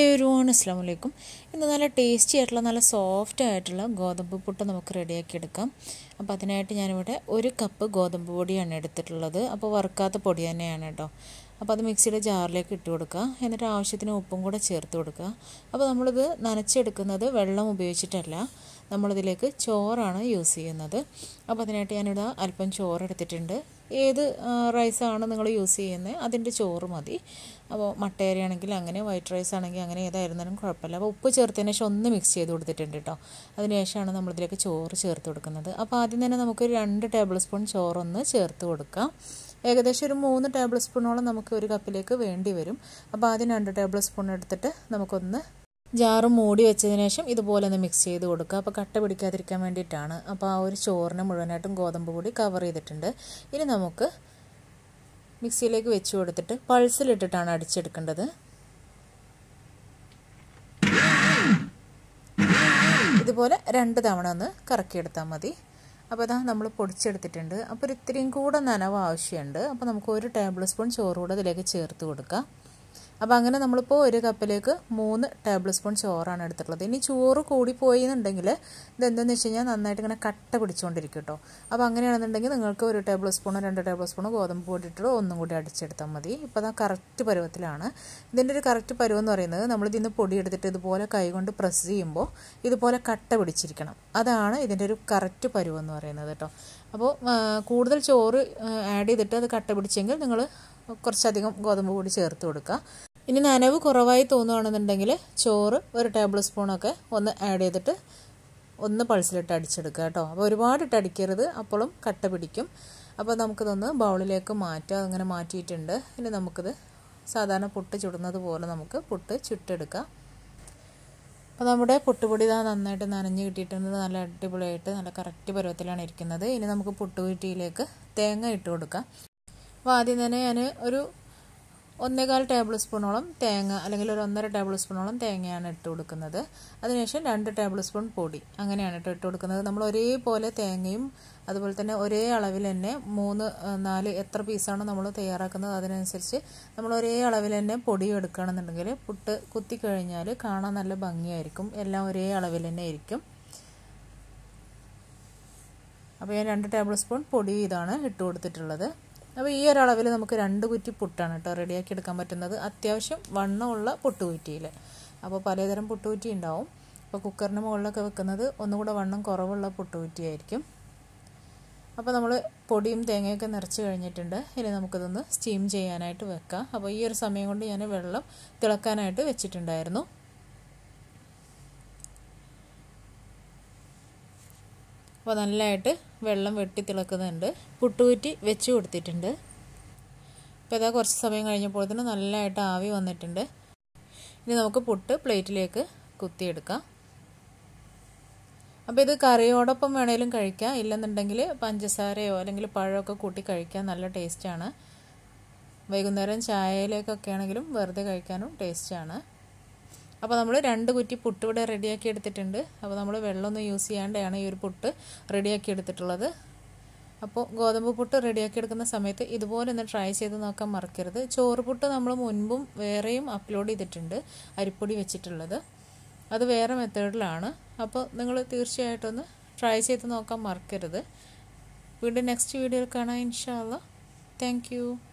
hi ഒരുവാണ് അസ്സാം വലൈക്കും ഇന്ന് നല്ല ടേസ്റ്റി ആയിട്ടുള്ള നല്ല സോഫ്റ്റ് ആയിട്ടുള്ള ഗോതമ്പ് പുട്ട് നമുക്ക് റെഡിയാക്കി എടുക്കാം അപ്പോൾ അതിനായിട്ട് ഞാനിവിടെ ഒരു കപ്പ് ഗോതമ്പ് പൊടിയാണ് എടുത്തിട്ടുള്ളത് അപ്പോൾ വറുക്കാത്ത പൊടി തന്നെയാണ് കേട്ടോ അപ്പോൾ അത് മിക്സിയുടെ ജാറിലേക്ക് ഇട്ട് കൊടുക്കുക എന്നിട്ട് ആവശ്യത്തിന് ഉപ്പും കൂടെ ചേർത്ത് കൊടുക്കുക അപ്പോൾ നമ്മളിത് നനച്ചെടുക്കുന്നത് വെള്ളം ഉപയോഗിച്ചിട്ടല്ല നമ്മളിതിലേക്ക് ചോറാണ് യൂസ് ചെയ്യുന്നത് അപ്പോൾ അതിനായിട്ട് ഞാനിവിടെ അല്പം ചോറ് എടുത്തിട്ടുണ്ട് ഏത് റൈസാണ് നിങ്ങൾ യൂസ് ചെയ്യുന്നത് അതിൻ്റെ ചോറ് മതി അപ്പോൾ മട്ടയരി ആണെങ്കിൽ അങ്ങനെ വൈറ്റ് റൈസ് ആണെങ്കിൽ അങ്ങനെ ഏതായിരുന്നാലും കുഴപ്പമില്ല അപ്പോൾ ഉപ്പ് ചേർത്തതിന് ശേഷം ഒന്ന് മിക്സ് ചെയ്ത് കൊടുത്തിട്ടുണ്ട് കേട്ടോ അതിന് ശേഷമാണ് നമ്മളിതിലേക്ക് ചോറ് ചേർത്ത് കൊടുക്കുന്നത് അപ്പോൾ ആദ്യം തന്നെ നമുക്ക് രണ്ട് ടേബിൾ സ്പൂൺ ചോറൊന്ന് ചേർത്ത് കൊടുക്കാം ഏകദേശം ഒരു മൂന്ന് ടേബിൾ സ്പൂണോളം നമുക്ക് ഒരു കപ്പിലേക്ക് വേണ്ടി വരും അപ്പോൾ ആദ്യം രണ്ട് ടേബിൾ സ്പൂൺ എടുത്തിട്ട് നമുക്കൊന്ന് ജാറ് മൂടി വെച്ചതിന് ശേഷം ഇതുപോലെ ഒന്ന് മിക്സ് ചെയ്ത് കൊടുക്കുക അപ്പോൾ കട്ട പിടിക്കാതിരിക്കാൻ വേണ്ടിയിട്ടാണ് അപ്പോൾ ആ ഒരു ചോറിന് മുഴുവനായിട്ടും ഗോതമ്പ് പൊടി കവർ ചെയ്തിട്ടുണ്ട് ഇനി നമുക്ക് മിക്സിയിലേക്ക് വെച്ച് കൊടുത്തിട്ട് പൾസിലിട്ടിട്ടാണ് അടിച്ചെടുക്കേണ്ടത് ഇതുപോലെ രണ്ട് തവണ ഒന്ന് കറക്കിയെടുത്താൽ മതി അപ്പോൾ ഇതാ നമ്മൾ പൊടിച്ചെടുത്തിട്ടുണ്ട് അപ്പോൾ ഒരു ഇത്രയും കൂടെ നനവ് ആവശ്യമുണ്ട് അപ്പോൾ നമുക്ക് ഒരു ടേബിൾ സ്പൂൺ ചോറ് കൂടെ ഇതിലേക്ക് ചേർത്ത് കൊടുക്കാം അപ്പോൾ അങ്ങനെ നമ്മളിപ്പോൾ ഒരു കപ്പിലേക്ക് മൂന്ന് ടേബിൾ സ്പൂൺ ചോറാണ് എടുത്തിട്ടുള്ളത് ഇനി ചോറ് കൂടിപ്പോയി എന്നുണ്ടെങ്കിൽ ഇതെന്താണെന്ന് വെച്ച് കഴിഞ്ഞാൽ നന്നായിട്ട് ഇങ്ങനെ കട്ട പിടിച്ചുകൊണ്ടിരിക്കും കേട്ടോ അപ്പോൾ അങ്ങനെയാണെന്നുണ്ടെങ്കിൽ നിങ്ങൾക്ക് ഒരു ടേബിൾ സ്പൂണോ രണ്ട് ടേബിൾ സ്പൂണോ ഗോതമ്പ് പൊടി ഇട്ടിട്ട് ഒന്നും കൂടി അടിച്ചെടുത്താൽ മതി ഇപ്പോൾ അതാ കറക്റ്റ് പരുവത്തിലാണ് ഇതിൻ്റെ ഒരു കറക്റ്റ് പരുവം എന്ന് പറയുന്നത് നമ്മൾ ഇതിന്ന് പൊടി എടുത്തിട്ട് ഇതുപോലെ കൈകൊണ്ട് പ്രസ് ചെയ്യുമ്പോൾ ഇതുപോലെ കട്ട പിടിച്ചിരിക്കണം അതാണ് ഇതിൻ്റെ ഒരു കറക്റ്റ് പരുവം എന്ന് പറയുന്നത് കേട്ടോ അപ്പോൾ കൂടുതൽ ചോറ് ആഡ് ചെയ്തിട്ട് അത് കട്ട പിടിച്ചെങ്കിൽ നിങ്ങൾ കുറച്ചധികം ഗോതമ്പ് പൊടി ചേർത്ത് കൊടുക്കുക ഇനി നനവ് കുറവായി തോന്നുകയാണെന്നുണ്ടെങ്കിൽ ചോറ് ഒരു ടേബിൾ സ്പൂണൊക്കെ ഒന്ന് ആഡ് ചെയ്തിട്ട് ഒന്ന് പൾസിലിട്ട് അടിച്ചെടുക്കുക കേട്ടോ അപ്പോൾ ഒരുപാടിട്ട് അടിക്കരുത് അപ്പോഴും കട്ട പിടിക്കും അപ്പോൾ നമുക്കിതൊന്ന് ബൗളിലേക്ക് മാറ്റുക അങ്ങനെ മാറ്റിയിട്ടുണ്ട് ഇനി നമുക്കിത് സാധാരണ പുട്ട് ചുടുന്നത് പോലെ നമുക്ക് പുട്ട് ചുട്ടെടുക്കാം അപ്പോൾ നമ്മുടെ പുട്ടുപൊടി ഇതാ നന്നായിട്ട് നനഞ്ഞ് കിട്ടിയിട്ടുണ്ട് നല്ല അടിപൊളിയായിട്ട് നല്ല കറക്റ്റ് പരുവത്തിലാണ് ഇരിക്കുന്നത് ഇനി നമുക്ക് പുട്ടുകുറ്റിയിലേക്ക് തേങ്ങ ഇട്ട് കൊടുക്കാം അപ്പോൾ ആദ്യം തന്നെ ഞാൻ ഒരു ഒന്നേകാൽ ടേബിൾ സ്പൂണോളം തേങ്ങ അല്ലെങ്കിൽ ഒരു ഒന്നര ടേബിൾ സ്പൂണോളം തേങ്ങയാണ് ഇട്ട് കൊടുക്കുന്നത് അതിനുശേഷം രണ്ട് ടേബിൾ സ്പൂൺ പൊടി അങ്ങനെയാണ് ഇട്ട് ഇട്ട് കൊടുക്കുന്നത് നമ്മൾ ഒരേപോലെ തേങ്ങയും അതുപോലെ തന്നെ ഒരേ അളവിൽ തന്നെ മൂന്ന് നാല് എത്ര പീസാണോ നമ്മൾ തയ്യാറാക്കുന്നത് അതിനനുസരിച്ച് നമ്മൾ ഒരേ അളവിൽ തന്നെ പൊടിയും എടുക്കുകയാണെന്നുണ്ടെങ്കിൽ പുട്ട് കുത്തി കഴിഞ്ഞാൽ കാണാൻ നല്ല ഭംഗിയായിരിക്കും എല്ലാം ഒരേ അളവിൽ തന്നെ ആയിരിക്കും അപ്പോൾ ഞാൻ രണ്ട് ടേബിൾ സ്പൂൺ പൊടി ഇതാണ് ഇട്ട് കൊടുത്തിട്ടുള്ളത് അപ്പോൾ ഈ ഒരു അളവിൽ നമുക്ക് രണ്ട് കുറ്റി പുട്ടാണ് കേട്ടോ റെഡിയാക്കി എടുക്കാൻ പറ്റുന്നത് അത്യാവശ്യം വണ്ണമുള്ള പുട്ടുകുറ്റിയിൽ അപ്പോൾ പലതരം പുട്ടുകുറ്റി ഉണ്ടാവും അപ്പോൾ കുക്കറിന് മുകളിലൊക്കെ വെക്കുന്നത് ഒന്നുകൂടെ വണ്ണം കുറവുള്ള പുട്ടുകുറ്റിയായിരിക്കും അപ്പോൾ നമ്മൾ പൊടിയും തേങ്ങയൊക്കെ നിറച്ച് കഴിഞ്ഞിട്ടുണ്ട് ഇനി നമുക്കിതൊന്ന് സ്റ്റീം ചെയ്യാനായിട്ട് വെക്കാം അപ്പോൾ ഈ ഒരു സമയം കൊണ്ട് ഞാൻ വെള്ളം തിളക്കാനായിട്ട് വെച്ചിട്ടുണ്ടായിരുന്നു അപ്പോൾ നല്ലതായിട്ട് വെള്ളം വെട്ടി തിളക്കുന്നുണ്ട് പുട്ടുകുറ്റി വെച്ച് കൊടുത്തിട്ടുണ്ട് അപ്പോൾ ഇതാ കുറച്ച് സമയം കഴിഞ്ഞപ്പോൾ തന്നെ നല്ലതായിട്ട് ആവി വന്നിട്ടുണ്ട് ഇനി നമുക്ക് പുട്ട് പ്ലേറ്റിലേക്ക് കുത്തിയെടുക്കാം അപ്പോൾ ഇത് കറിയോടൊപ്പം വേണേലും കഴിക്കാം ഇല്ലെന്നുണ്ടെങ്കിൽ പഞ്ചസാരയോ അല്ലെങ്കിൽ പഴമൊക്കെ കൂട്ടി കഴിക്കാൻ നല്ല ടേസ്റ്റാണ് വൈകുന്നേരം ചായയിലേക്കൊക്കെ ആണെങ്കിലും വെറുതെ കഴിക്കാനും ടേസ്റ്റാണ് അപ്പോൾ നമ്മൾ രണ്ട് കുറ്റി പുട്ട് ഇവിടെ റെഡിയാക്കി എടുത്തിട്ടുണ്ട് അപ്പോൾ നമ്മൾ വെള്ളമൊന്നും യൂസ് ചെയ്യാണ്ടാണ് ഈ ഒരു പുട്ട് റെഡിയാക്കി എടുത്തിട്ടുള്ളത് അപ്പോൾ ഗോതമ്പ് പുട്ട് റെഡിയാക്കി എടുക്കുന്ന സമയത്ത് ഇതുപോലെ ഒന്ന് ട്രൈ ചെയ്ത് നോക്കാൻ മറക്കരുത് ചോറ് പുട്ട് നമ്മൾ മുൻപും വേറെയും അപ്ലോഡ് ചെയ്തിട്ടുണ്ട് അരിപ്പൊടി വെച്ചിട്ടുള്ളത് അത് വേറെ മെത്തേഡിലാണ് അപ്പോൾ നിങ്ങൾ തീർച്ചയായിട്ടും ഒന്ന് ട്രൈ ചെയ്ത് നോക്കാൻ മറക്കരുത് വീണ്ടും നെക്സ്റ്റ് വീഡിയോയിൽ കാണാം ഇൻഷാല്ല താങ്ക്